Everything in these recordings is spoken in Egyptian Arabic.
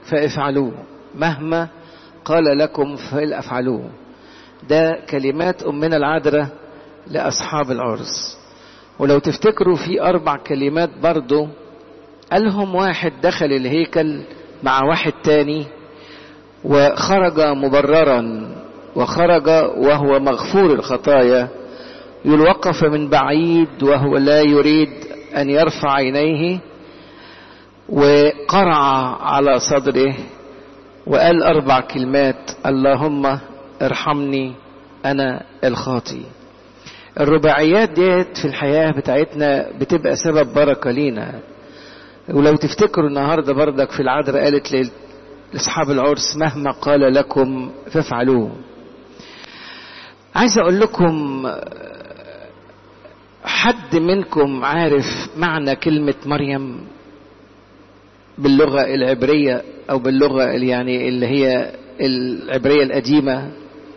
فافعلوه مهما قال لكم فافعلوه ده كلمات أمنا العذراء لأصحاب العرس ولو تفتكروا في أربع كلمات برضو قالهم واحد دخل الهيكل مع واحد تاني وخرج مبررا وخرج وهو مغفور الخطايا يقول وقف من بعيد وهو لا يريد أن يرفع عينيه وقرع على صدره وقال أربع كلمات اللهم ارحمني أنا الخاطي الرباعيات ديت في الحياة بتاعتنا بتبقى سبب بركة لينا ولو تفتكروا النهاردة بردك في العذراء قالت لأصحاب العرس مهما قال لكم فافعلوه عايز أقول لكم حد منكم عارف معنى كلمة مريم باللغة العبرية أو باللغة يعني اللي هي العبرية القديمة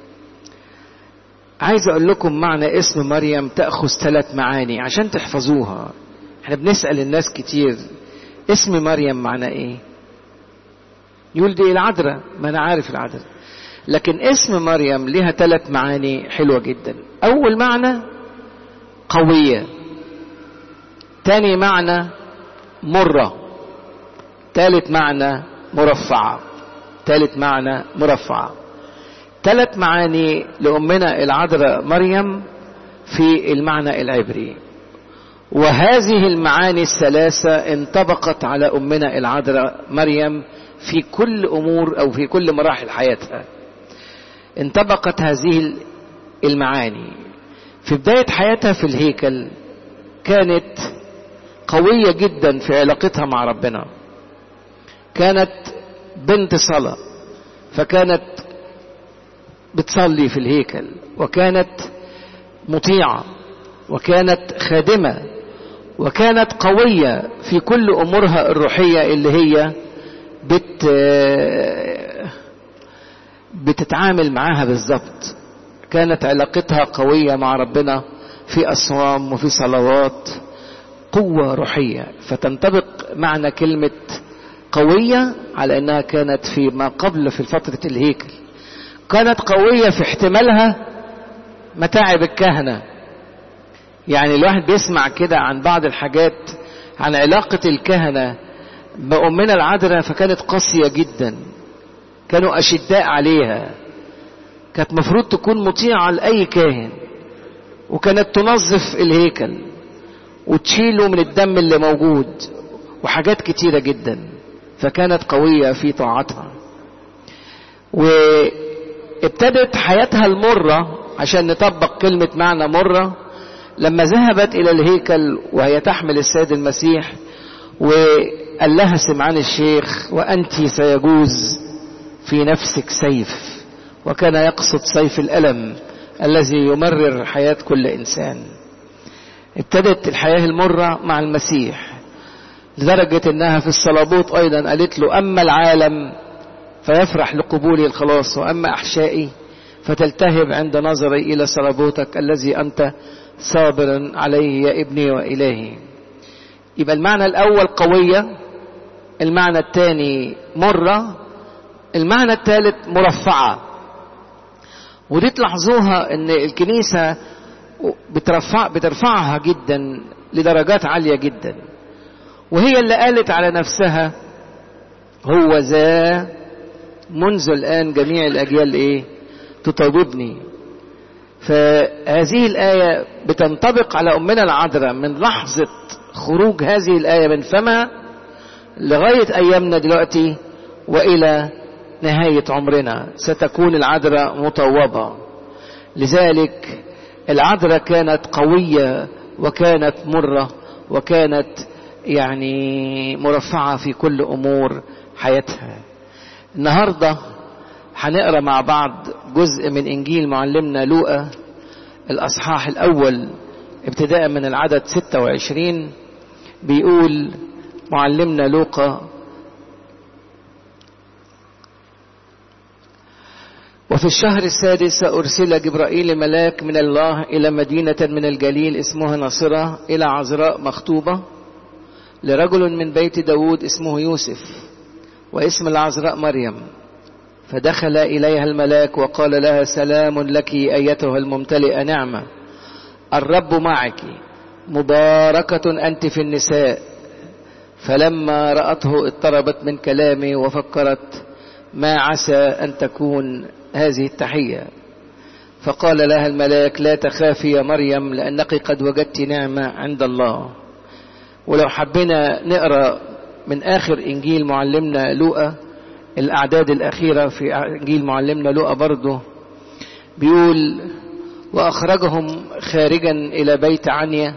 عايز أقول لكم معنى اسم مريم تأخذ ثلاث معاني عشان تحفظوها احنا بنسأل الناس كتير اسم مريم معنى ايه يقول دي العذراء ما انا عارف العذراء لكن اسم مريم لها ثلاث معاني حلوة جدا اول معنى قوية تاني معنى مرة ثالث معنى مرفعة ثالث معنى مرفعة ثلاث معاني لأمنا العذراء مريم في المعنى العبري وهذه المعاني الثلاثة انطبقت على أمنا العذراء مريم في كل أمور أو في كل مراحل حياتها انطبقت هذه المعاني في بداية حياتها في الهيكل كانت قوية جدا في علاقتها مع ربنا كانت بنت صلاة فكانت بتصلي في الهيكل وكانت مطيعة وكانت خادمة وكانت قوية في كل أمورها الروحية اللي هي بت بتتعامل معاها بالظبط كانت علاقتها قوية مع ربنا في أصوام وفي صلوات قوة روحية فتنطبق معنى كلمة قوية على أنها كانت في ما قبل في فترة الهيكل كانت قوية في احتمالها متاعب الكهنة يعني الواحد بيسمع كده عن بعض الحاجات عن علاقة الكهنة بأمنا العذراء فكانت قاسية جدا كانوا أشداء عليها كانت مفروض تكون مطيعة لأي كاهن وكانت تنظف الهيكل وتشيله من الدم اللي موجود وحاجات كتيرة جدا فكانت قوية في طاعتها وابتدت حياتها المرة عشان نطبق كلمة معنى مرة لما ذهبت إلى الهيكل وهي تحمل السيد المسيح وقال لها سمعان الشيخ وأنت سيجوز في نفسك سيف وكان يقصد سيف الألم الذي يمرر حياة كل إنسان ابتدت الحياة المرة مع المسيح لدرجة انها في الصلابوت ايضا قالت له اما العالم فيفرح لقبولي الخلاص واما احشائي فتلتهب عند نظري الى صلابوتك الذي انت صابر عليه يا ابني والهي يبقى المعنى الاول قوية المعنى الثاني مرة المعنى الثالث مرفعة ودي تلاحظوها ان الكنيسة بترفع بترفعها جدا لدرجات عالية جدا وهي اللي قالت على نفسها هو ذا منذ الآن جميع الأجيال إيه تطوبني فهذه الآية بتنطبق على أمنا العذراء من لحظة خروج هذه الآية من فمها لغاية أيامنا دلوقتي وإلى نهاية عمرنا ستكون العذراء مطوبة لذلك العذراء كانت قوية وكانت مرة وكانت يعني مرفعة في كل أمور حياتها النهاردة هنقرأ مع بعض جزء من إنجيل معلمنا لوقا الأصحاح الأول ابتداء من العدد 26 بيقول معلمنا لوقا وفي الشهر السادس أرسل جبرائيل ملاك من الله إلى مدينة من الجليل اسمها ناصرة إلى عذراء مخطوبة لرجل من بيت داود اسمه يوسف واسم العذراء مريم فدخل إليها الملاك وقال لها سلام لك أيتها الممتلئة نعمة الرب معك مباركة أنت في النساء فلما رأته اضطربت من كلامه وفكرت ما عسى أن تكون هذه التحية فقال لها الملاك لا تخافي يا مريم لأنك قد وجدت نعمة عند الله ولو حبينا نقرأ من آخر إنجيل معلمنا لوقا الأعداد الأخيرة في إنجيل معلمنا لوقا برضه بيقول وأخرجهم خارجا إلى بيت عنيا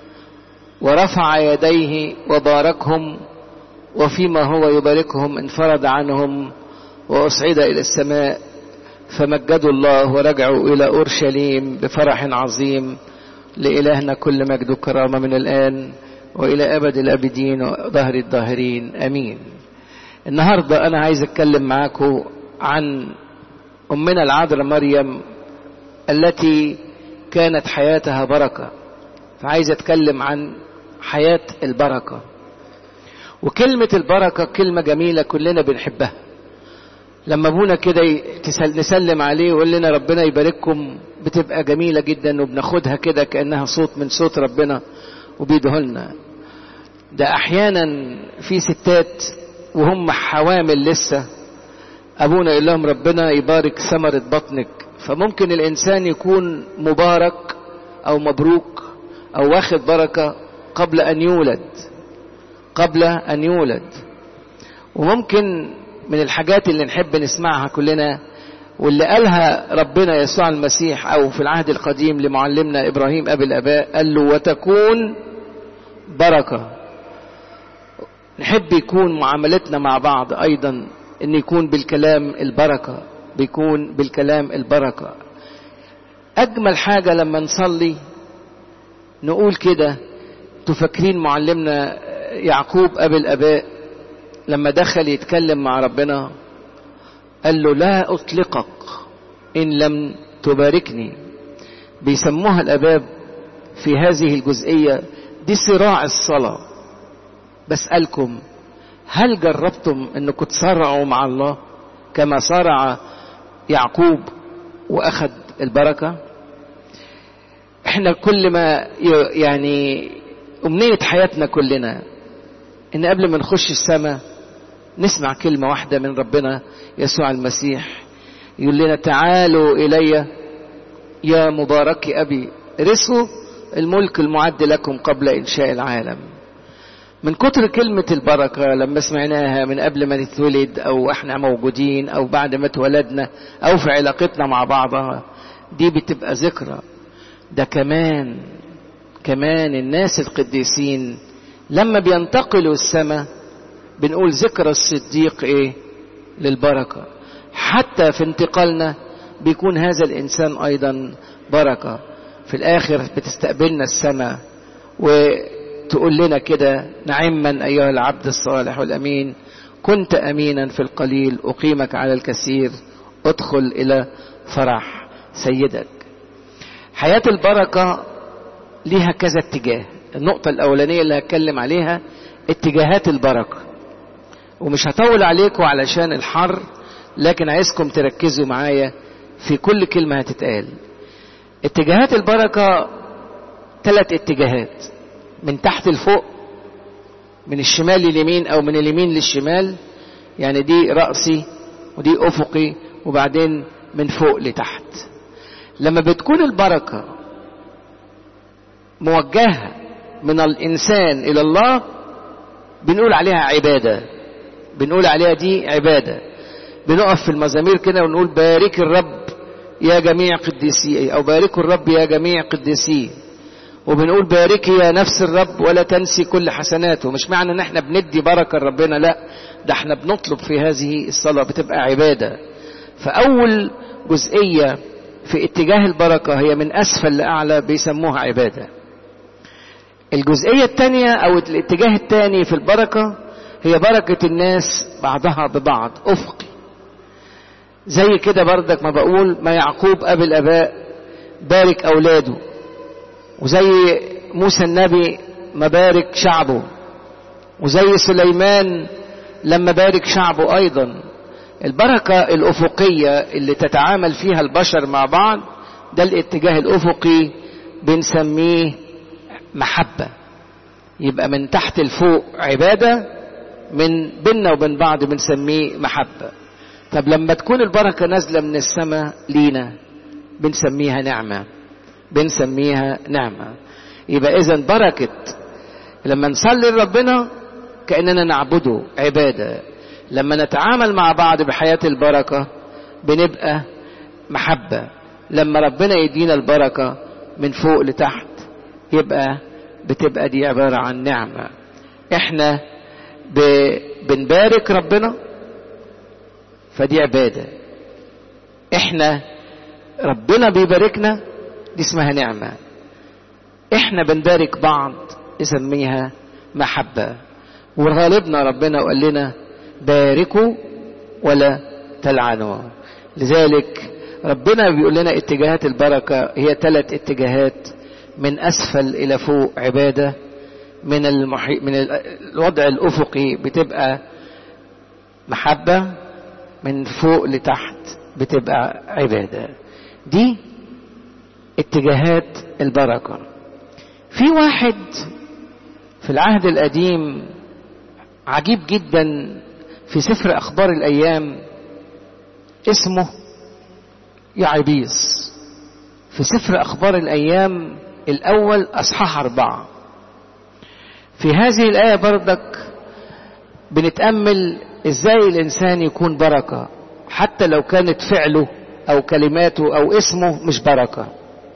ورفع يديه وباركهم وفيما هو يباركهم انفرد عنهم وأصعد إلى السماء فمجدوا الله ورجعوا إلى أورشليم بفرح عظيم لإلهنا كل مجد وكرامة من الآن وإلى أبد الأبدين وظهر الظاهرين أمين النهاردة أنا عايز أتكلم معاكم عن أمنا العذراء مريم التي كانت حياتها بركة فعايز أتكلم عن حياة البركة وكلمة البركة كلمة جميلة كلنا بنحبها لما ابونا كده نسلم عليه ويقول لنا ربنا يبارككم بتبقى جميلة جدا وبناخدها كده كأنها صوت من صوت ربنا وبيدهلنا ده احيانا في ستات وهم حوامل لسه ابونا يقول لهم ربنا يبارك ثمرة بطنك فممكن الانسان يكون مبارك او مبروك او واخد بركة قبل ان يولد قبل ان يولد وممكن من الحاجات اللي نحب نسمعها كلنا واللي قالها ربنا يسوع المسيح او في العهد القديم لمعلمنا ابراهيم ابي الاباء قال له وتكون بركه نحب يكون معاملتنا مع بعض ايضا ان يكون بالكلام البركه بيكون بالكلام البركه اجمل حاجه لما نصلي نقول كده تفكرين معلمنا يعقوب ابي الاباء لما دخل يتكلم مع ربنا قال له لا اطلقك ان لم تباركني بيسموها الاباب في هذه الجزئيه دي صراع الصلاه بسالكم هل جربتم انكم تصارعوا مع الله كما صارع يعقوب واخذ البركه احنا كل ما يعني امنيه حياتنا كلنا ان قبل ما نخش السماء نسمع كلمة واحدة من ربنا يسوع المسيح يقول لنا تعالوا إلي يا مبارك أبي رثوا الملك المعد لكم قبل إنشاء العالم من كتر كلمة البركة لما سمعناها من قبل ما نتولد أو احنا موجودين أو بعد ما اتولدنا أو في علاقتنا مع بعضها دي بتبقى ذكرى ده كمان كمان الناس القديسين لما بينتقلوا السماء بنقول ذكرى الصديق ايه للبركة حتى في انتقالنا بيكون هذا الانسان ايضا بركة في الاخر بتستقبلنا السماء وتقول لنا كده نعما ايها العبد الصالح والامين كنت امينا في القليل اقيمك على الكثير ادخل الى فرح سيدك حياة البركة ليها كذا اتجاه النقطة الأولانية اللي هتكلم عليها اتجاهات البركة ومش هطول عليكم علشان الحر لكن عايزكم تركزوا معايا في كل كلمة هتتقال اتجاهات البركة ثلاث اتجاهات من تحت لفوق من الشمال لليمين او من اليمين للشمال يعني دي رأسي ودي افقي وبعدين من فوق لتحت لما بتكون البركة موجهة من الإنسان إلى الله بنقول عليها عبادة بنقول عليها دي عبادة بنقف في المزامير كده ونقول بارك الرب يا جميع قديسيه أو باركوا الرب يا جميع قديسيه وبنقول باركي يا نفس الرب ولا تنسي كل حسناته مش معنى ان احنا بندي بركة لربنا لا ده احنا بنطلب في هذه الصلاة بتبقى عبادة فأول جزئية في اتجاه البركة هي من أسفل لأعلى بيسموها عبادة الجزئية الثانية أو الاتجاه الثاني في البركة هي بركة الناس بعضها ببعض أفقي زي كده بردك ما بقول ما يعقوب أبي الآباء بارك أولاده وزي موسى النبي ما بارك شعبه وزي سليمان لما بارك شعبه أيضا البركة الأفقية اللي تتعامل فيها البشر مع بعض ده الاتجاه الأفقي بنسميه محبة يبقى من تحت لفوق عبادة من بيننا وبين بعض بنسميه محبة طب لما تكون البركة نازلة من السماء لينا بنسميها نعمة بنسميها نعمة يبقى إذا بركة لما نصلي لربنا كأننا نعبده عبادة لما نتعامل مع بعض بحياة البركة بنبقى محبة لما ربنا يدينا البركة من فوق لتحت يبقى بتبقى دي عبارة عن نعمة احنا ب... بنبارك ربنا فدي عبادة احنا ربنا بيباركنا دي اسمها نعمة احنا بنبارك بعض نسميها محبة وغالبنا ربنا وقال لنا باركوا ولا تلعنوا لذلك ربنا بيقول لنا اتجاهات البركة هي ثلاث اتجاهات من أسفل إلى فوق عبادة من المحي... من الوضع الأفقي بتبقى محبة من فوق لتحت بتبقى عبادة دي اتجاهات البركة في واحد في العهد القديم عجيب جدا في سفر أخبار الأيام اسمه يعبيس في سفر أخبار الأيام الأول أصحاح أربعة في هذه الآية بردك بنتأمل إزاي الإنسان يكون بركة حتى لو كانت فعله أو كلماته أو اسمه مش بركة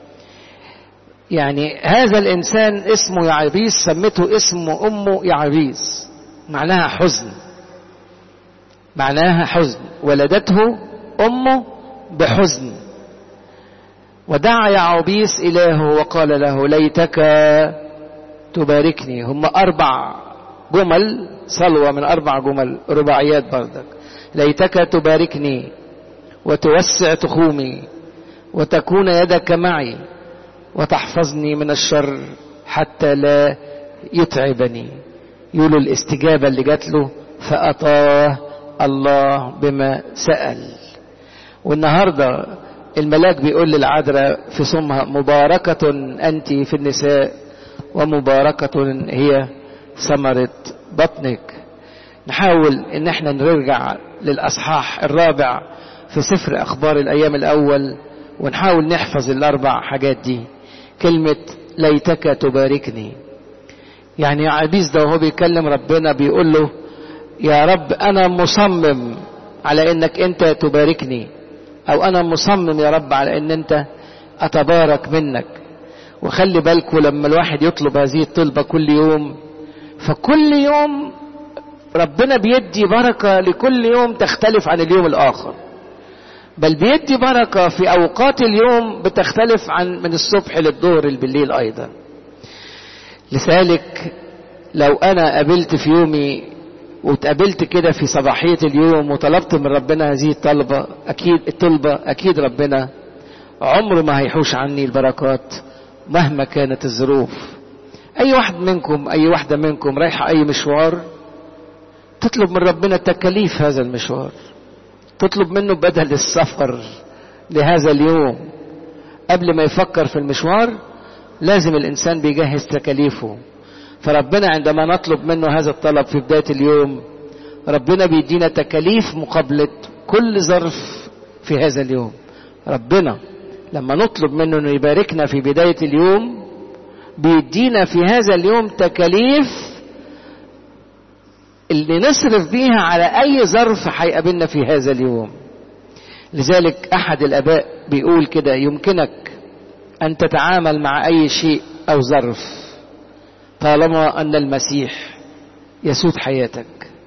يعني هذا الإنسان اسمه يعبيس سمته اسم أمه يعبيس معناها حزن معناها حزن ولدته أمه بحزن ودعا يعوبيس إلهه وقال له ليتك تباركني هم أربع جمل صلوة من أربع جمل رباعيات بردك ليتك تباركني وتوسع تخومي وتكون يدك معي وتحفظني من الشر حتى لا يتعبني يقولوا الاستجابة اللي جات له فأطاه الله بما سأل والنهاردة الملاك بيقول للعذراء في صمها مباركة أنت في النساء ومباركة هي ثمرة بطنك نحاول ان احنا نرجع للأصحاح الرابع في سفر أخبار الأيام الأول ونحاول نحفظ الأربع حاجات دي كلمة ليتك تباركني يعني عبيس ده وهو بيكلم ربنا بيقول له يا رب أنا مصمم على إنك أنت تباركني أو أنا مصمم يا رب على إن أنت أتبارك منك وخلي بالكوا لما الواحد يطلب هذه الطلبة كل يوم فكل يوم ربنا بيدي بركة لكل يوم تختلف عن اليوم الآخر بل بيدي بركة في أوقات اليوم بتختلف عن من الصبح للظهر بالليل أيضا لذلك لو أنا قابلت في يومي واتقابلت كده في صباحية اليوم وطلبت من ربنا هذه الطلبة أكيد الطلبة أكيد ربنا عمره ما هيحوش عني البركات مهما كانت الظروف أي واحد منكم أي واحدة منكم رايحة أي مشوار تطلب من ربنا تكاليف هذا المشوار تطلب منه بدل السفر لهذا اليوم قبل ما يفكر في المشوار لازم الإنسان بيجهز تكاليفه فربنا عندما نطلب منه هذا الطلب في بداية اليوم ربنا بيدينا تكاليف مقابلة كل ظرف في هذا اليوم ربنا لما نطلب منه انه يباركنا في بداية اليوم بيدينا في هذا اليوم تكاليف اللي نصرف بيها على اي ظرف هيقابلنا في هذا اليوم لذلك احد الاباء بيقول كده يمكنك ان تتعامل مع اي شيء او ظرف طالما ان المسيح يسود حياتك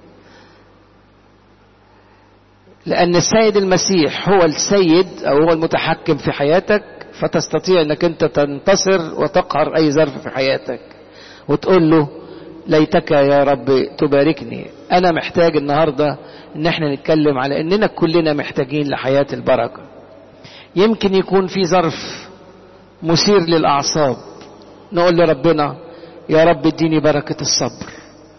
لان السيد المسيح هو السيد او هو المتحكم في حياتك فتستطيع انك انت تنتصر وتقهر اي ظرف في حياتك وتقول له ليتك يا رب تباركني انا محتاج النهاردة ان احنا نتكلم على اننا كلنا محتاجين لحياة البركة يمكن يكون في ظرف مثير للاعصاب نقول لربنا يا رب اديني بركة الصبر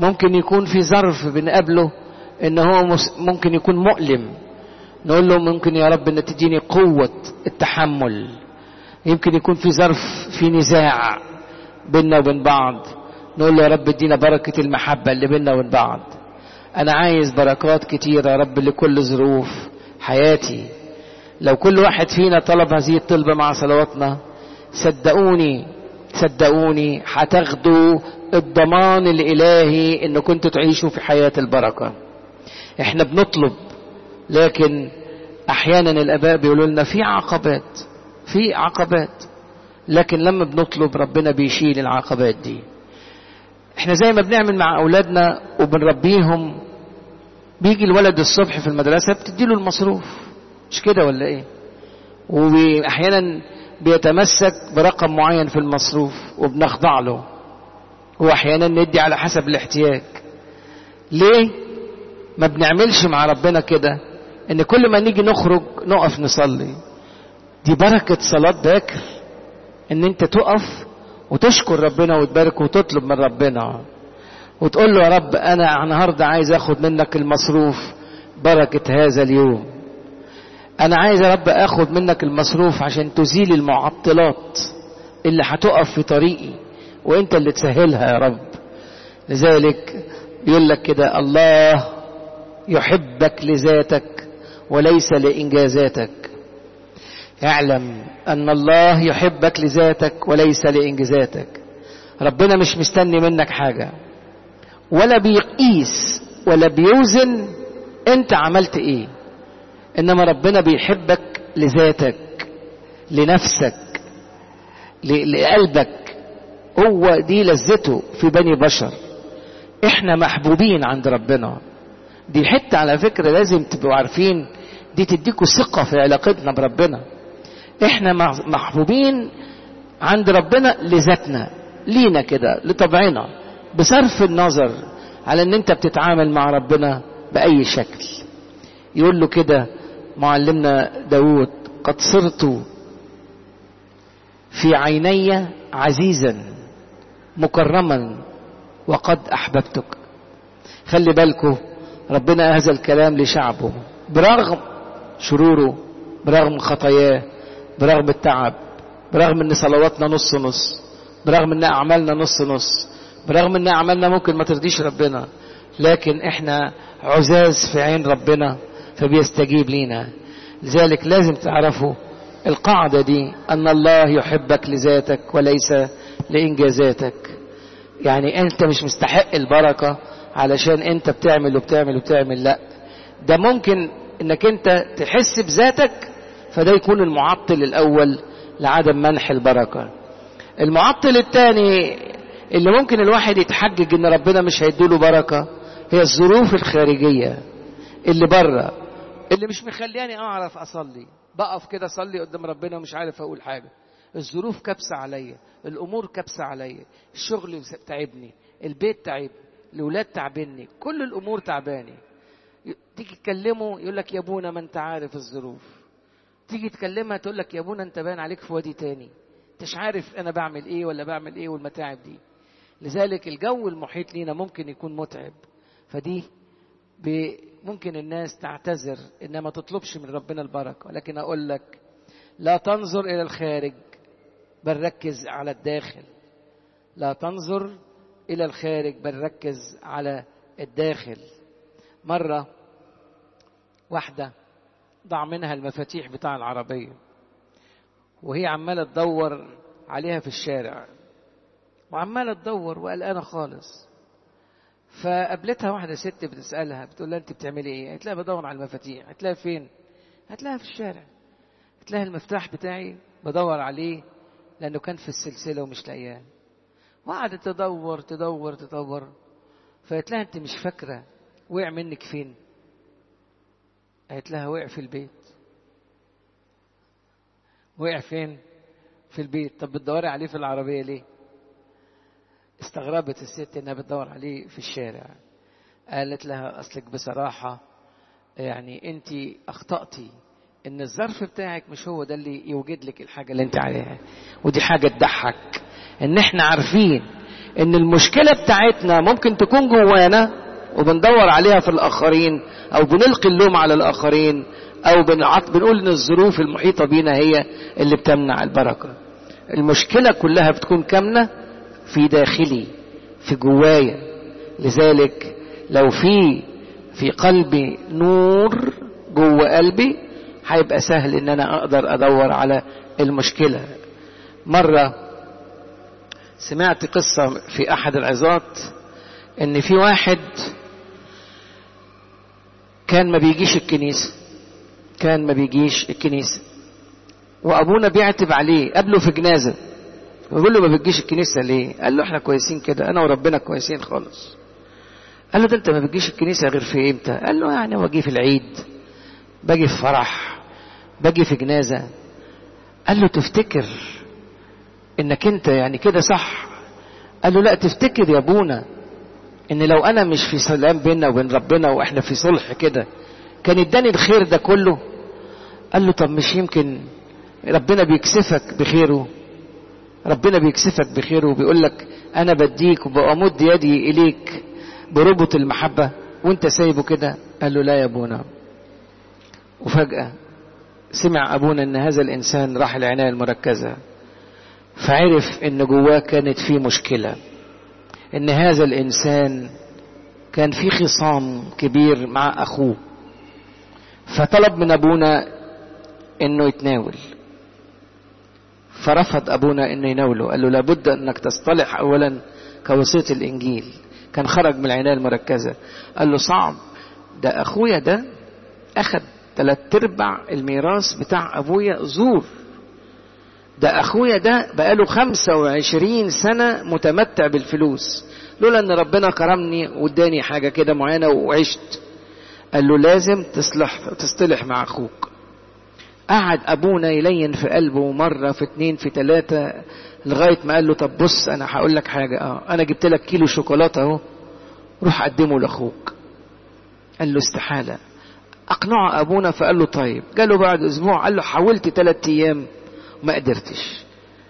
ممكن يكون في ظرف بنقابله ان هو ممكن يكون مؤلم نقول له ممكن يا رب ان تديني قوة التحمل يمكن يكون في ظرف في نزاع بيننا وبين بعض نقول له يا رب ادينا بركة المحبة اللي بيننا وبين بعض انا عايز بركات كتيرة يا رب لكل ظروف حياتي لو كل واحد فينا طلب هذه الطلبة مع صلواتنا صدقوني صدقوني هتاخدوا الضمان الالهي ان كنتوا تعيشوا في حياة البركة احنا بنطلب لكن احيانا الاباء بيقولوا لنا في عقبات في عقبات لكن لما بنطلب ربنا بيشيل العقبات دي احنا زي ما بنعمل مع اولادنا وبنربيهم بيجي الولد الصبح في المدرسة بتديله المصروف مش كده ولا ايه واحيانا بيتمسك برقم معين في المصروف وبنخضع له واحيانا ندي على حسب الاحتياج ليه ما بنعملش مع ربنا كده ان كل ما نيجي نخرج نقف نصلي دي بركة صلاة باكر ان انت تقف وتشكر ربنا وتبارك وتطلب من ربنا وتقول له يا رب انا النهارده عايز اخد منك المصروف بركة هذا اليوم انا عايز يا رب اخد منك المصروف عشان تزيل المعطلات اللي هتقف في طريقي وانت اللي تسهلها يا رب لذلك بيقول لك كده الله يحبك لذاتك وليس لانجازاتك اعلم ان الله يحبك لذاتك وليس لانجازاتك ربنا مش مستني منك حاجه ولا بيقيس ولا بيوزن انت عملت ايه انما ربنا بيحبك لذاتك لنفسك لقلبك هو دي لذته في بني بشر احنا محبوبين عند ربنا دي حته على فكره لازم تبقوا عارفين دي تديكوا ثقه في علاقتنا بربنا احنا محبوبين عند ربنا لذاتنا لينا كده لطبعنا بصرف النظر على ان انت بتتعامل مع ربنا باي شكل يقول له كده معلمنا داود قد صرت في عيني عزيزا مكرما وقد احببتك خلي بالكم ربنا هذا الكلام لشعبه برغم شروره برغم خطاياه برغم التعب برغم ان صلواتنا نص نص برغم ان اعمالنا نص نص برغم ان اعمالنا ممكن ما ترضيش ربنا لكن احنا عزاز في عين ربنا فبيستجيب لينا لذلك لازم تعرفوا القاعدة دي أن الله يحبك لذاتك وليس لإنجازاتك يعني أنت مش مستحق البركة علشان أنت بتعمل وبتعمل وبتعمل لا ده ممكن أنك أنت تحس بذاتك فده يكون المعطل الأول لعدم منح البركة المعطل الثاني اللي ممكن الواحد يتحجج ان ربنا مش هيديله بركة هي الظروف الخارجية اللي بره اللي مش مخلياني اعرف اصلي بقف كده اصلي قدام ربنا ومش عارف اقول حاجة الظروف كبسة عليا الامور كبسة عليا الشغل تعبني البيت تعبني الاولاد تعبني كل الامور تعباني تيجي تكلمه يقول لك يا ابونا ما انت عارف الظروف تيجي تكلمها تقول لك يا ابونا انت باين عليك في وادي تاني انتش عارف انا بعمل ايه ولا بعمل ايه والمتاعب دي لذلك الجو المحيط لينا ممكن يكون متعب فدي ممكن الناس تعتذر انها ما تطلبش من ربنا البركه ولكن اقول لك لا تنظر الى الخارج بل ركز على الداخل لا تنظر الى الخارج بل ركز على الداخل مره واحده ضاع منها المفاتيح بتاع العربيه وهي عماله تدور عليها في الشارع وعماله تدور وقلقانه خالص فقابلتها واحده ست بتسالها بتقول لها انت بتعملي ايه؟ قالت لها بدور على المفاتيح، قالت لها فين؟ قالت لها في الشارع. قالت لها المفتاح بتاعي بدور عليه لانه كان في السلسله ومش لاقياه. وقعدت تدور تدور تدور فقالت لها انت مش فاكره وقع منك فين؟ قالت لها وقع في البيت. وقع فين؟ في البيت، طب بتدوري عليه في العربيه ليه؟ استغربت الست انها بتدور عليه في الشارع قالت لها اصلك بصراحه يعني انت اخطاتي ان الظرف بتاعك مش هو ده اللي يوجد لك الحاجه اللي انت عليها ودي حاجه تضحك ان احنا عارفين ان المشكلة بتاعتنا ممكن تكون جوانا وبندور عليها في الاخرين او بنلقي اللوم على الاخرين او بنعط بنقول ان الظروف المحيطة بينا هي اللي بتمنع البركة المشكلة كلها بتكون كامنة في داخلي في جوايا لذلك لو في في قلبي نور جوه قلبي هيبقى سهل ان انا اقدر ادور على المشكلة مرة سمعت قصة في احد العظات ان في واحد كان ما بيجيش الكنيسة كان ما بيجيش الكنيسة وابونا بيعتب عليه قبله في جنازة بيقول له ما بتجيش الكنيسة ليه قال له احنا كويسين كده انا وربنا كويسين خالص قال له ده انت ما بتجيش الكنيسة غير في امتى قال له يعني باجي في العيد باجي في فرح باجي في جنازة قال له تفتكر انك انت يعني كده صح قال له لا تفتكر يا ابونا ان لو انا مش في سلام بيننا وبين ربنا واحنا في صلح كده كان اداني الخير ده كله قال له طب مش يمكن ربنا بيكسفك بخيره ربنا بيكسفك بخيره وبيقول لك انا بديك وبأمد يدي اليك بربط المحبة وانت سايبه كده قال له لا يا ابونا وفجأة سمع ابونا ان هذا الانسان راح العناية المركزة فعرف ان جواه كانت في مشكلة ان هذا الانسان كان في خصام كبير مع اخوه فطلب من ابونا انه يتناول فرفض ابونا انه يناوله قال له لابد انك تصطلح اولا كوصية الانجيل كان خرج من العناية المركزة قال له صعب ده اخويا ده اخذ ثلاث ارباع الميراث بتاع ابويا زور ده اخويا ده بقاله 25 سنة متمتع بالفلوس لولا ان ربنا كرمني واداني حاجة كده معينة وعشت قال له لازم تصلح تصطلح مع اخوك قعد ابونا يلين في قلبه مرة في اتنين في تلاتة لغاية ما قال له طب بص انا هقول لك حاجة اه انا جبت لك كيلو شوكولاتة اهو روح قدمه لاخوك قال له استحالة اقنعه ابونا فقال له طيب جاله بعد اسبوع قال له حاولت ثلاث ايام وما قدرتش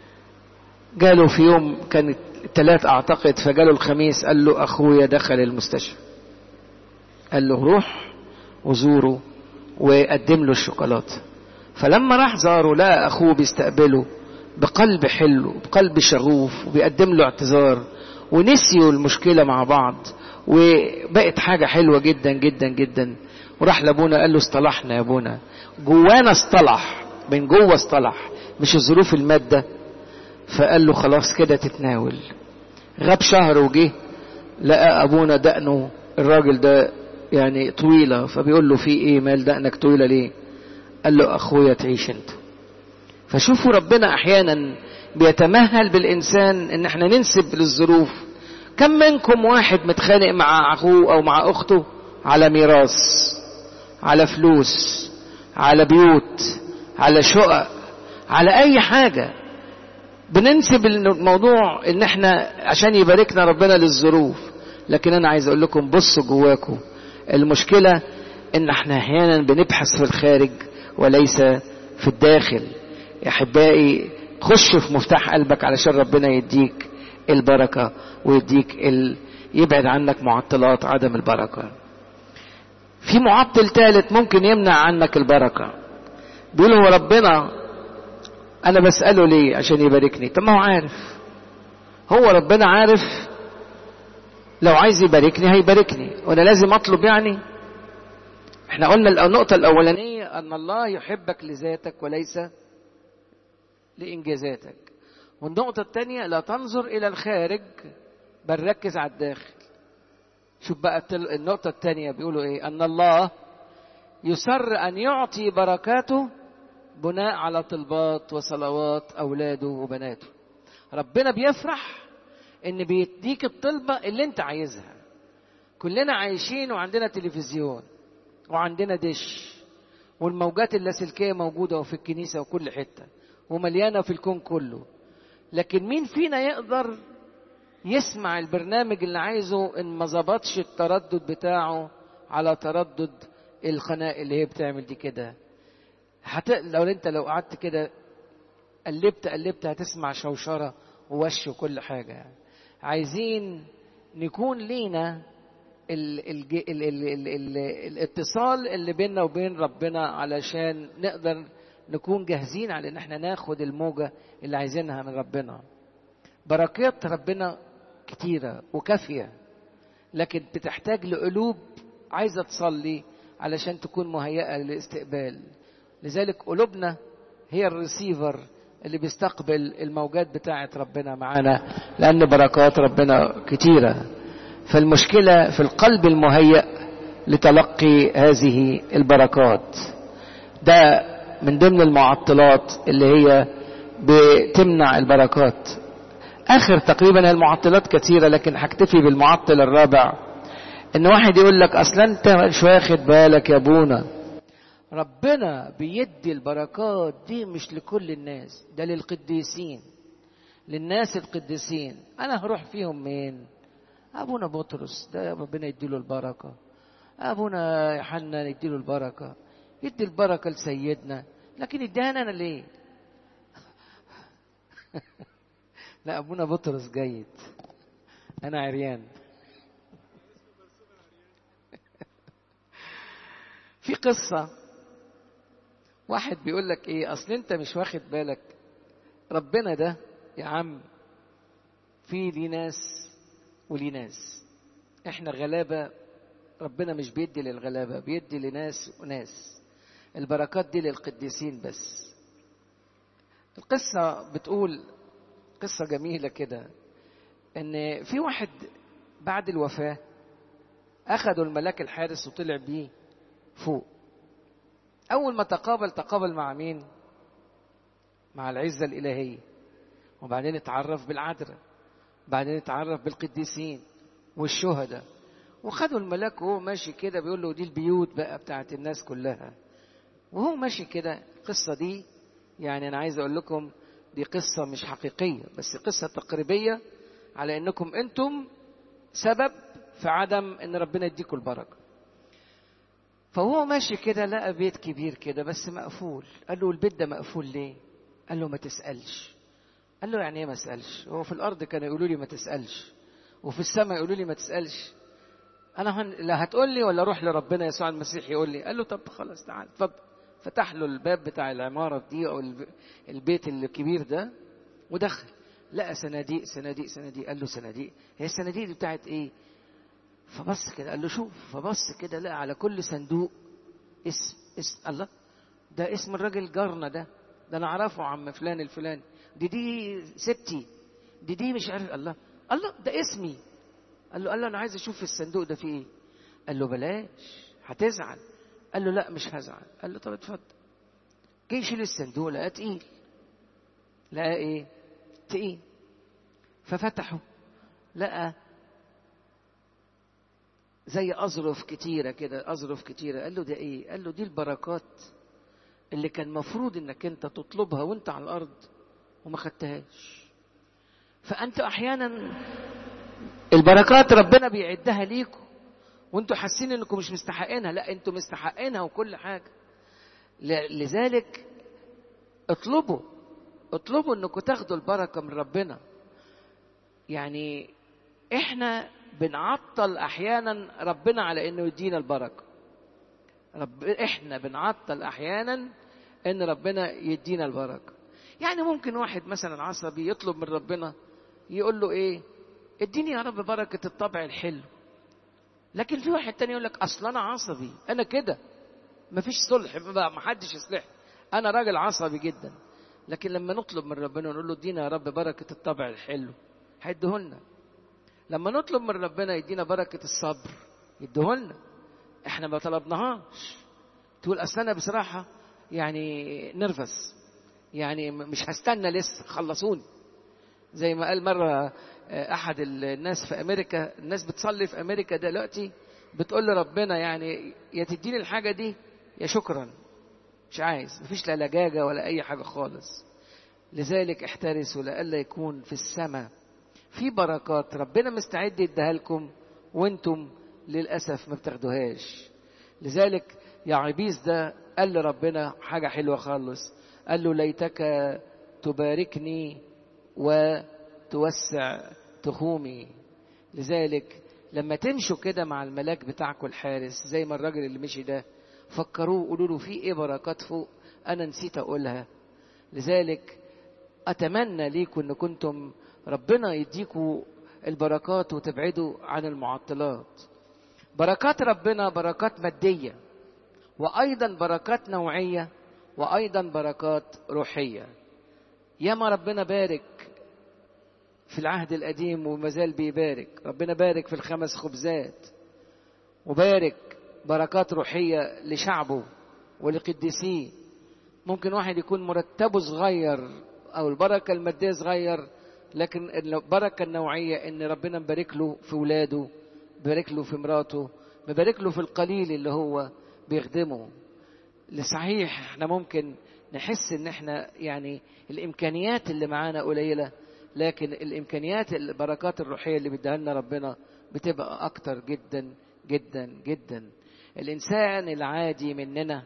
جاله في يوم كان الثلاث اعتقد فجاله الخميس قال له اخويا دخل المستشفى قال له روح وزوره وقدم له الشوكولاته فلما راح زاره لقى اخوه بيستقبله بقلب حلو بقلب شغوف وبيقدم له اعتذار ونسيوا المشكلة مع بعض وبقت حاجة حلوة جدا جدا جدا وراح لابونا قال له اصطلحنا يا ابونا جوانا اصطلح من جوه اصطلح مش الظروف المادة فقال له خلاص كده تتناول غاب شهر وجه لقى ابونا دقنه الراجل ده يعني طويلة فبيقول له في ايه مال دقنك طويلة ليه قال له اخويا تعيش انت فشوفوا ربنا احيانا بيتمهل بالانسان ان احنا ننسب للظروف كم منكم واحد متخانق مع اخوه او مع اخته على ميراث على فلوس على بيوت على شقق على اي حاجة بننسب الموضوع ان احنا عشان يباركنا ربنا للظروف لكن انا عايز اقول لكم بصوا جواكم المشكلة ان احنا احيانا بنبحث في الخارج وليس في الداخل يا احبائي خش في مفتاح قلبك علشان ربنا يديك البركة ويديك ال... يبعد عنك معطلات عدم البركة في معطل ثالث ممكن يمنع عنك البركة بيقول هو ربنا انا بسأله ليه عشان يباركني طب ما هو عارف هو ربنا عارف لو عايز يباركني هيباركني وانا لازم اطلب يعني احنا قلنا النقطة الاولانية ان الله يحبك لذاتك وليس لانجازاتك والنقطة الثانية لا تنظر الى الخارج بل ركز على الداخل شوف بقى النقطة الثانية بيقولوا ايه ان الله يسر ان يعطي بركاته بناء على طلبات وصلوات اولاده وبناته ربنا بيفرح ان بيديك الطلبة اللي انت عايزها كلنا عايشين وعندنا تلفزيون وعندنا دش والموجات اللاسلكية موجودة في الكنيسة وكل حتة ومليانة في الكون كله لكن مين فينا يقدر يسمع البرنامج اللي عايزه ان ما ظبطش التردد بتاعه على تردد القناة اللي هي بتعمل دي كده حت... لو انت لو قعدت كده قلبت قلبت هتسمع شوشرة ووش وكل حاجة يعني. عايزين نكون لينا ال ال ال ال ال ال الاتصال اللي بيننا وبين ربنا علشان نقدر نكون جاهزين على ان احنا ناخد الموجة اللي عايزينها من ربنا بركات ربنا كتيرة وكافية لكن بتحتاج لقلوب عايزة تصلي علشان تكون مهيئة للاستقبال لذلك قلوبنا هي الريسيفر اللي بيستقبل الموجات بتاعة ربنا معانا لأن بركات ربنا كتيرة فالمشكلة في القلب المهيأ لتلقي هذه البركات ده من ضمن المعطلات اللي هي بتمنع البركات آخر تقريبا المعطلات كثيرة لكن هكتفي بالمعطل الرابع إن واحد يقول لك أصلا أنت مش واخد بالك يا أبونا ربنا بيدي البركات دي مش لكل الناس ده للقديسين للناس القديسين أنا هروح فيهم مين أبونا بطرس ده ربنا يديله البركة أبونا يوحنا يديله البركة يدي البركة لسيدنا لكن ادانا أنا ليه لا أبونا بطرس جيد أنا عريان في قصة واحد بيقول لك ايه اصل انت مش واخد بالك ربنا ده يا عم في ليه ناس وليه ناس احنا غلابة ربنا مش بيدي للغلابة بيدي لناس وناس البركات دي للقديسين بس القصة بتقول قصة جميلة كده ان في واحد بعد الوفاة اخدوا الملاك الحارس وطلع بيه فوق أول ما تقابل تقابل مع مين؟ مع العزة الإلهية وبعدين اتعرف بالعذراء بعدين اتعرف بالقديسين والشهداء وخدوا الملاك وهو ماشي كده بيقول له دي البيوت بقى بتاعت الناس كلها وهو ماشي كده القصة دي يعني أنا عايز أقول لكم دي قصة مش حقيقية بس قصة تقريبية على أنكم أنتم سبب في عدم أن ربنا يديكم البركة فهو ماشي كده لقى بيت كبير كده بس مقفول قال له البيت ده مقفول ليه قال له ما تسألش قال له يعني ايه ما اسألش هو في الأرض كانوا يقولوا لي ما تسألش وفي السماء يقولوا لي ما تسألش أنا هن... لا هتقول لي ولا أروح لربنا يسوع المسيح يقول لي قال له طب خلاص تعال اتفضل فتح له الباب بتاع العمارة دي أو البيت الكبير ده ودخل لقى صناديق صناديق صناديق قال له صناديق هي الصناديق دي بتاعت ايه فبص كده قال له شوف فبص كده لقى على كل صندوق اسم اسم الله ده اسم الراجل جارنا ده ده انا اعرفه عم فلان الفلاني دي دي ستي دي دي مش عارف الله الله ده اسمي قال له قال له انا عايز اشوف في الصندوق ده فيه ايه قال له بلاش هتزعل قال له لا مش هزعل قال له طب اتفضل جه يشيل الصندوق لقاه تقيل لقاه ايه تقيل ففتحه لقى زي أظرف كتيرة كده أظرف كتيرة قال له ده إيه قال له دي البركات اللي كان مفروض إنك أنت تطلبها وأنت على الأرض وما خدتهاش فأنت أحيانا البركات ربنا بيعدها ليكم وانتوا حاسين انكم مش مستحقينها لا انتوا مستحقينها وكل حاجة لذلك اطلبوا اطلبوا انكم تاخدوا البركة من ربنا يعني احنا بنعطل احيانا ربنا على انه يدينا البركه رب احنا بنعطل احيانا ان ربنا يدينا البركه يعني ممكن واحد مثلا عصبي يطلب من ربنا يقول له ايه اديني يا رب بركه الطبع الحلو لكن في واحد تاني يقول لك اصل انا عصبي انا كده مفيش صلح ما حدش يصلح انا راجل عصبي جدا لكن لما نطلب من ربنا ونقول له ادينا يا رب بركه الطبع الحلو هيديهولنا لما نطلب من ربنا يدينا بركة الصبر يديهولنا احنا ما طلبناهاش تقول اصل انا بصراحة يعني نرفز يعني مش هستنى لسه خلصوني زي ما قال مرة احد الناس في امريكا الناس بتصلي في امريكا دلوقتي بتقول لربنا يعني يا تديني الحاجة دي يا شكرا مش عايز مفيش لا لجاجة ولا اي حاجة خالص لذلك احترسوا لئلا يكون في السماء في بركات ربنا مستعد يديها لكم وانتم للاسف ما بتاخدوهاش لذلك يا عبيس ده قال لربنا حاجه حلوه خالص قال له ليتك تباركني وتوسع تخومي لذلك لما تمشوا كده مع الملاك بتاعكم الحارس زي ما الراجل اللي مشي ده فكروه قولوا له في ايه بركات فوق انا نسيت اقولها لذلك اتمنى ليكم ان كنتم ربنا يديكوا البركات وتبعدوا عن المعطلات بركات ربنا بركات ماديه وايضا بركات نوعيه وايضا بركات روحيه ياما ربنا بارك في العهد القديم وما زال بيبارك ربنا بارك في الخمس خبزات وبارك بركات روحيه لشعبه ولقديسيه ممكن واحد يكون مرتبه صغير او البركه الماديه صغير لكن البركه النوعيه ان ربنا مبارك له في ولاده مبارك له في مراته مبارك له في القليل اللي هو بيخدمه لصحيح احنا ممكن نحس ان احنا يعني الامكانيات اللي معانا قليله لكن الامكانيات البركات الروحيه اللي بيديها لنا ربنا بتبقى اكتر جدا جدا جدا الانسان العادي مننا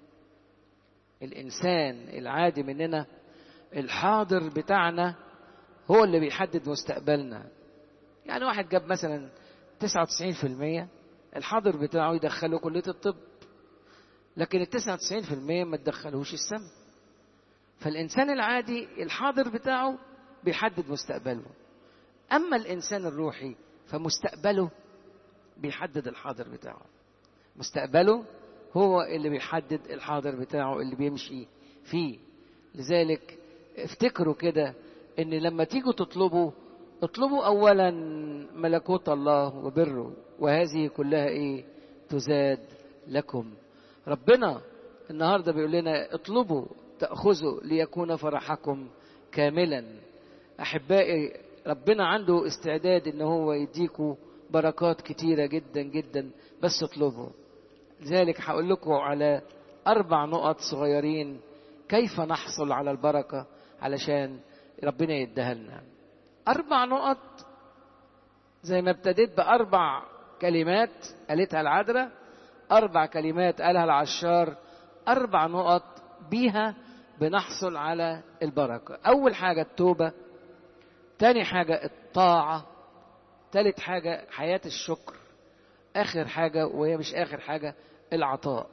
الانسان العادي مننا الحاضر بتاعنا هو اللي بيحدد مستقبلنا يعني واحد جاب مثلا 99% الحاضر بتاعه يدخله كليه الطب لكن ال 99% ما تدخلوش السم فالإنسان العادي الحاضر بتاعه بيحدد مستقبله أما الإنسان الروحي فمستقبله بيحدد الحاضر بتاعه مستقبله هو اللي بيحدد الحاضر بتاعه اللي بيمشي فيه لذلك افتكروا كده ان لما تيجوا تطلبوا اطلبوا اولا ملكوت الله وبره وهذه كلها ايه تزاد لكم ربنا النهارده بيقول لنا اطلبوا تاخذوا ليكون فرحكم كاملا احبائي ربنا عنده استعداد ان هو يديكوا بركات كتيره جدا جدا بس اطلبوا لذلك هقول لكم على اربع نقط صغيرين كيف نحصل على البركه علشان ربنا يديها لنا اربع نقط زي ما ابتديت باربع كلمات قالتها العذراء أربع كلمات قالها العشار أربع نقط بيها بنحصل على البركة أول حاجة التوبة تاني حاجة الطاعة تالت حاجة حياة الشكر آخر حاجة وهي مش آخر حاجة العطاء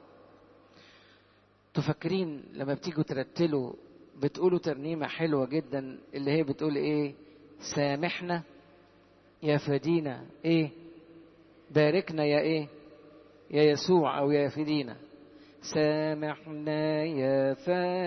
تفكرين لما بتيجوا ترتلوا بتقولوا ترنيمة حلوة جدا اللي هي بتقول ايه سامحنا يا فدينا ايه باركنا يا ايه يا يسوع او يا فدينا سامحنا يا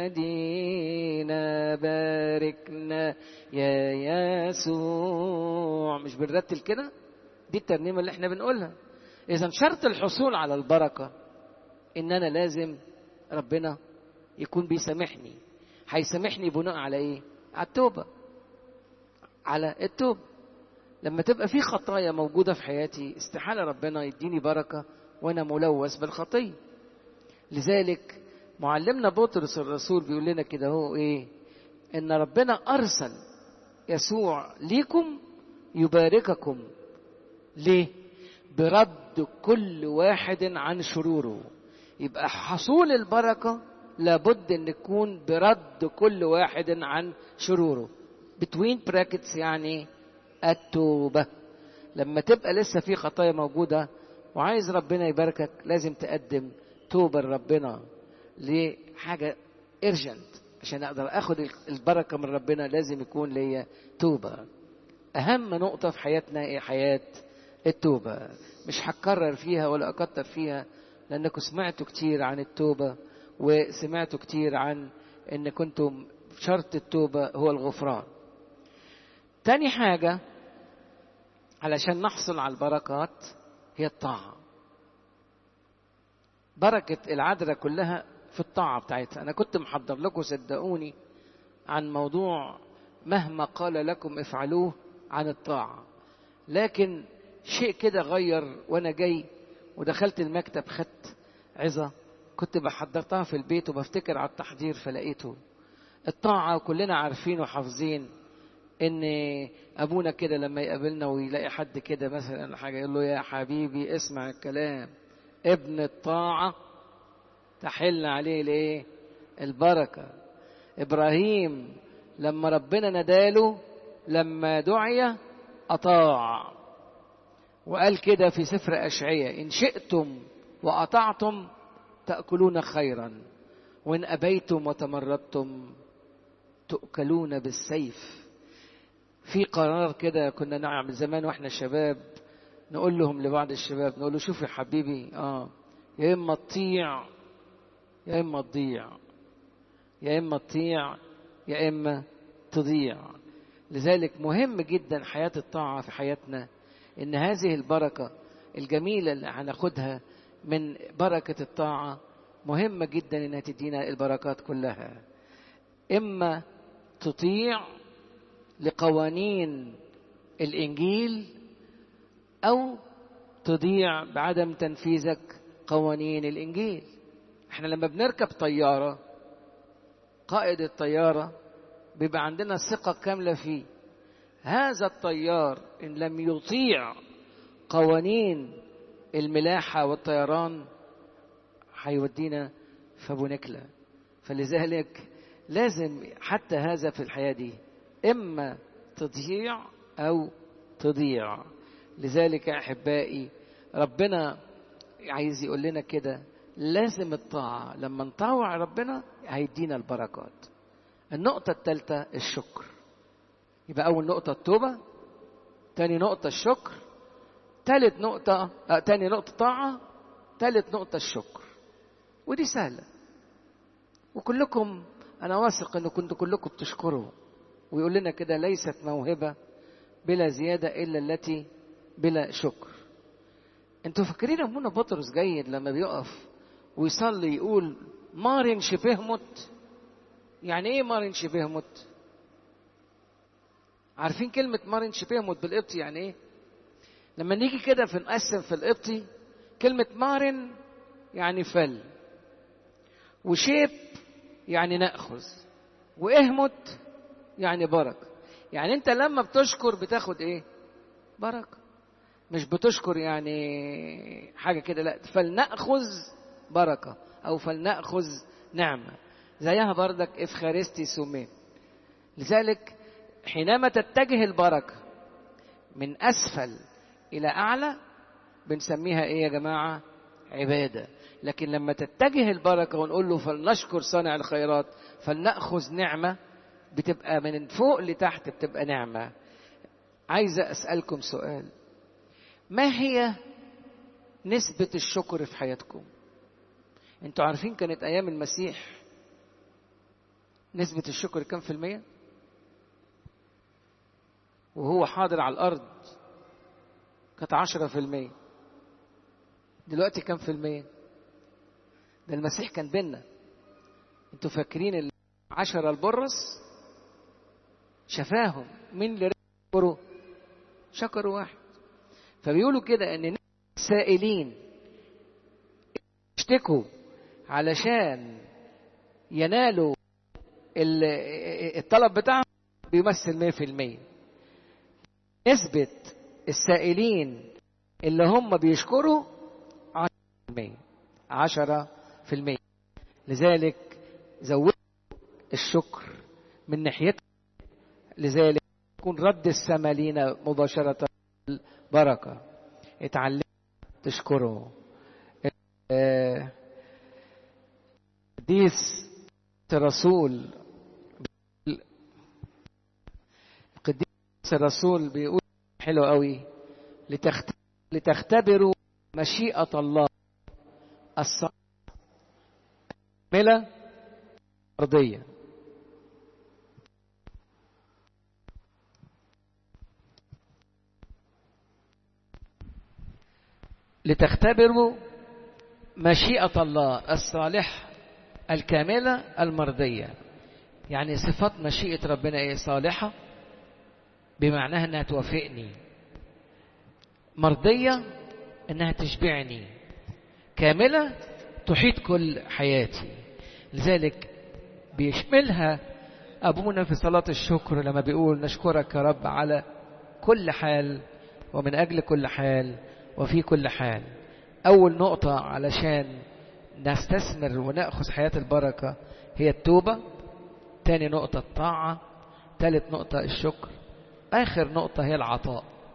فدينا باركنا يا يسوع مش بنرتل كده دي الترنيمه اللي احنا بنقولها اذا شرط الحصول على البركه ان انا لازم ربنا يكون بيسامحني هيسامحني بناء على ايه على التوبه على التوبه لما تبقى في خطايا موجوده في حياتي استحاله ربنا يديني بركه وانا ملوث بالخطيه لذلك معلمنا بطرس الرسول بيقول لنا كده هو ايه ان ربنا ارسل يسوع ليكم يبارككم ليه برد كل واحد عن شروره يبقى حصول البركه لابد ان يكون برد كل واحد عن شروره between brackets يعني التوبه لما تبقى لسه في خطايا موجوده وعايز ربنا يباركك لازم تقدم توبة لربنا لحاجة ارجنت عشان اقدر اخد البركة من ربنا لازم يكون ليا توبة اهم نقطة في حياتنا ايه حياة التوبة مش هكرر فيها ولا اكتر فيها لانكم سمعتوا كتير عن التوبة وسمعتوا كتير عن ان كنتم شرط التوبة هو الغفران تاني حاجة علشان نحصل على البركات هي الطاعة بركة العذراء كلها في الطاعة بتاعتها أنا كنت محضر لكم صدقوني عن موضوع مهما قال لكم افعلوه عن الطاعة لكن شيء كده غير وأنا جاي ودخلت المكتب خدت عظة كنت بحضرتها في البيت وبفتكر على التحضير فلقيته الطاعة كلنا عارفين وحافظين ان ابونا كده لما يقابلنا ويلاقي حد كده مثلا حاجه يقول له يا حبيبي اسمع الكلام ابن الطاعه تحل عليه الايه البركه ابراهيم لما ربنا نداله لما دعي أطاع وقال كده في سفر أشعية إن شئتم وأطعتم تأكلون خيرا وإن أبيتم وتمردتم تؤكلون بالسيف في قرار كده كنا نعمل زمان واحنا شباب نقول لهم لبعض الشباب نقول له شوف يا حبيبي اه يا اما تطيع يا اما تضيع يا اما تطيع يا اما تضيع لذلك مهم جدا حياه الطاعه في حياتنا ان هذه البركه الجميله اللي هناخدها من بركه الطاعه مهمه جدا انها تدينا البركات كلها اما تطيع لقوانين الانجيل او تضيع بعدم تنفيذك قوانين الانجيل احنا لما بنركب طياره قائد الطياره بيبقى عندنا ثقه كامله فيه هذا الطيار ان لم يطيع قوانين الملاحه والطيران هيودينا في ابو نكله فلذلك لازم حتى هذا في الحياه دي اما تضيع او تضيع لذلك يا احبائي ربنا عايز يقول لنا كده لازم الطاعه لما نطاوع ربنا هيدينا البركات النقطه الثالثه الشكر يبقى اول نقطه التوبه تاني نقطه الشكر ثالث نقطه آه تاني نقطه طاعه ثالث نقطه الشكر ودي سهله وكلكم انا واثق ان كنتوا كلكم بتشكروا ويقول لنا كده ليست موهبه بلا زياده الا التي بلا شكر انتوا فاكرين ابونا بطرس جيد لما بيقف ويصلي يقول مارن شبهمت يعني ايه مارن شبهمت عارفين كلمة مارن شبهمت بالقبطي يعني ايه لما نيجي كده في نقسم في القبطي كلمة مارن يعني فل وشيب يعني نأخذ واهمت يعني بركة يعني انت لما بتشكر بتاخد ايه بركة مش بتشكر يعني حاجة كده لا فلنأخذ بركة أو فلنأخذ نعمة زيها بردك إفخارستي سومي لذلك حينما تتجه البركة من أسفل إلى أعلى بنسميها إيه يا جماعة عبادة لكن لما تتجه البركة ونقول له فلنشكر صانع الخيرات فلنأخذ نعمة بتبقى من فوق لتحت بتبقى نعمة عايزة أسألكم سؤال ما هي نسبة الشكر في حياتكم انتوا عارفين كانت ايام المسيح نسبة الشكر كم في المية وهو حاضر على الارض كانت عشرة في المية دلوقتي كم في المية ده المسيح كان بينا انتوا فاكرين العشرة البرص شفاهم مين اللي شكروا شكروا واحد فبيقولوا كده ان السائلين اشتكوا علشان ينالوا الطلب بتاعهم بيمثل 100% نسبة السائلين اللي هم بيشكروا 10% 10% لذلك زودوا الشكر من ناحيتهم لذلك يكون رد السما لينا مباشرة بركة اتعلم تشكره قديس الرسول قديس الرسول بيقول حلو قوي لتختبروا مشيئة الله الصاملة أرضية لتختبروا مشيئة الله الصالح الكاملة المرضية يعني صفات مشيئة ربنا ايه صالحة بمعناها انها توافقني مرضية انها تشبعني كاملة تحيط كل حياتي لذلك بيشملها أبونا في صلاة الشكر لما بيقول نشكرك يا رب على كل حال ومن أجل كل حال وفي كل حال أول نقطة علشان نستثمر ونأخذ حياة البركة هي التوبة تاني نقطة الطاعة ثالث نقطة الشكر آخر نقطة هي العطاء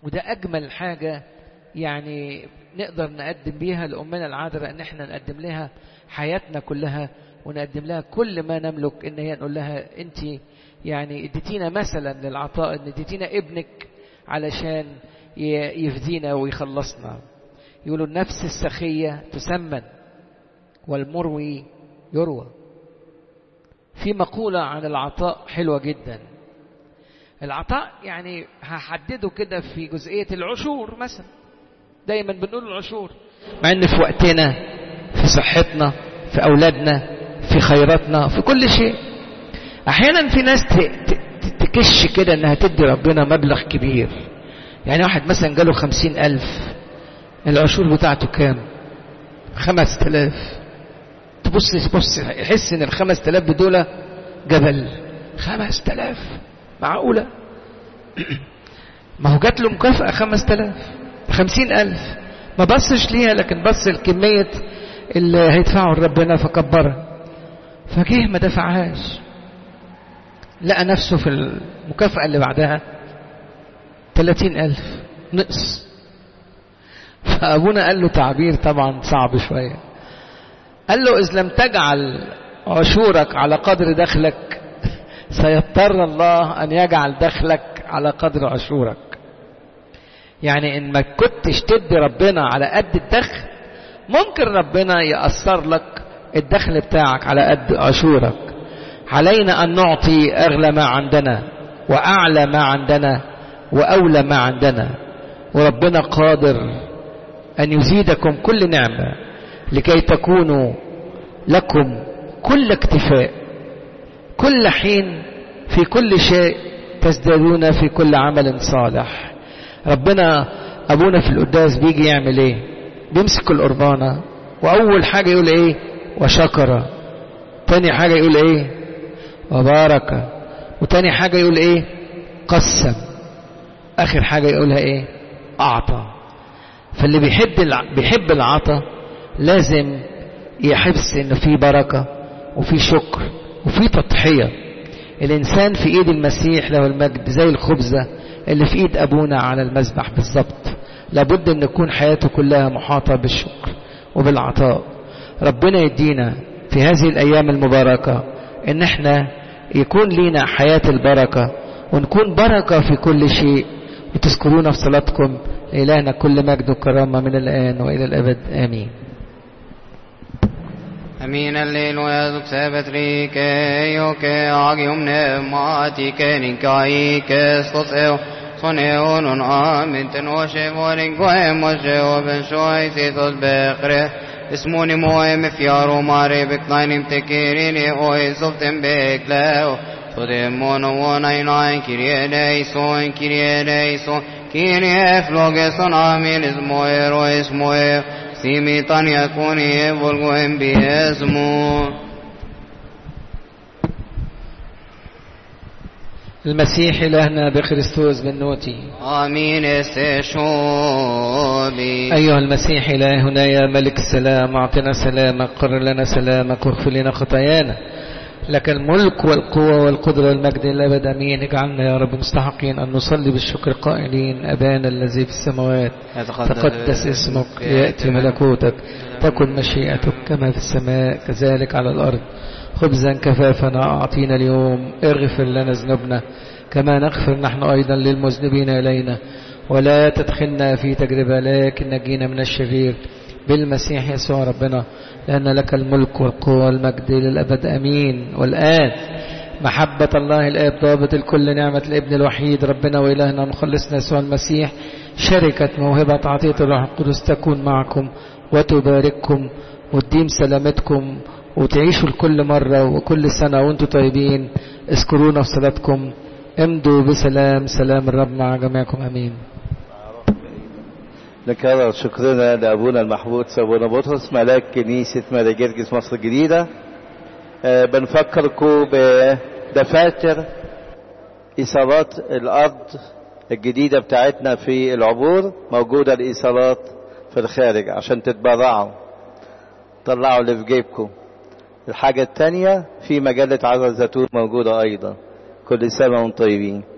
وده أجمل حاجة يعني نقدر نقدم بيها لأمنا العذراء إن احنا نقدم لها حياتنا كلها ونقدم لها كل ما نملك إن هي نقول لها أنت يعني اديتينا مثلا للعطاء إن اديتينا ابنك علشان يفدينا ويخلصنا يقولوا النفس السخية تسمن والمروي يروى في مقولة عن العطاء حلوة جدا العطاء يعني هحدده كده في جزئية العشور مثلا دايما بنقول العشور مع ان في وقتنا في صحتنا في اولادنا في خيراتنا في كل شيء احيانا في ناس تكش كده انها تدي ربنا مبلغ كبير يعني واحد مثلا جاله خمسين الف العشور بتاعته كام خمس تلاف تبص تبص يحس ان الخمس تلاف دول جبل خمس تلاف معقولة ما هو جات له مكافأة خمس تلاف خمسين ألف ما بصش ليها لكن بص الكمية اللي هيدفعه ربنا فكبرها فجه ما دفعهاش لقى نفسه في المكافأة اللي بعدها تلاتين ألف نقص فأبونا قال له تعبير طبعا صعب شوية قال له إذ لم تجعل عشورك على قدر دخلك سيضطر الله أن يجعل دخلك على قدر عشورك يعني إن ما كنتش تدي ربنا على قد الدخل ممكن ربنا يأثر لك الدخل بتاعك على قد عشورك علينا أن نعطي أغلى ما عندنا وأعلى ما عندنا وأولى ما عندنا وربنا قادر أن يزيدكم كل نعمة لكي تكونوا لكم كل اكتفاء كل حين في كل شيء تزدادون في كل عمل صالح ربنا أبونا في القداس بيجي يعمل ايه بيمسك القربانة وأول حاجة يقول ايه وشكر تاني حاجة يقول ايه وبارك وتاني حاجة يقول ايه قسم آخر حاجة يقولها ايه أعطى فاللي بيحب الع... بيحب العطا لازم يحس انه في بركة وفي شكر وفي تضحية الإنسان في إيد المسيح له المجد زي الخبزة اللي في إيد أبونا على المذبح بالظبط لابد أن تكون حياته كلها محاطة بالشكر وبالعطاء ربنا يدينا في هذه الأيام المباركة إن احنا يكون لينا حياة البركة ونكون بركة في كل شيء وتذكرونا في صلاتكم إلهنا كل مجد وكرامة من الآن وإلى الأبد آمين Amin alleluia succebat rike, ioke agium pneumatice ninkaice stoseo, soneo non amin tenoshe vorin goe moshe oben shoy sitos bekre, اسموني موي مفيارو ماري بكلاينم تكيريني اوي سوفتن بكلاو تودمون وناين اين كيريه ليسون كيريه ليسون كيريه فلوغسون امين اسموي رو اسموي سيميطان يكون يبلغ باسمه المسيح إلهنا بخريستوس بالنوتي آمين استشهودي أيها المسيح إلهنا يا ملك السلام أعطنا سلامك قرر لنا سلامك واغفر لنا خطايانا لك الملك والقوة والقدرة والمجد الأبد أمين اجعلنا يا رب مستحقين أن نصلي بالشكر قائلين أبانا الذي في السماوات تقدس اسمك ليأتي ملكوتك تكن مشيئتك كما في السماء كذلك على الأرض خبزا كفافنا أعطينا اليوم اغفر لنا ذنوبنا كما نغفر نحن أيضا للمذنبين إلينا ولا تدخلنا في تجربة لكن نجينا من الشرير بالمسيح يسوع ربنا لأن لك الملك والقوة والمجد للأبد أمين والآن محبة الله الآب ضابط الكل نعمة الابن الوحيد ربنا وإلهنا مخلصنا يسوع المسيح شركة موهبة عطية الروح القدس تكون معكم وتبارككم وتديم سلامتكم وتعيشوا لكل مرة وكل سنة وانتم طيبين اذكرونا في صلاتكم امضوا بسلام سلام الرب مع جميعكم امين نكرر شكرنا لأبونا المحبوب سابونا بطرس ملاك كنيسة ماري جرجس مصر الجديدة أه بنفكركم بدفاتر إيصالات الأرض الجديدة بتاعتنا في العبور موجودة الإيصالات في الخارج عشان تتبرعوا طلعوا اللي في جيبكم الحاجة التانية في مجلة عرض الزيتون موجودة أيضا كل سنة وانتم طيبين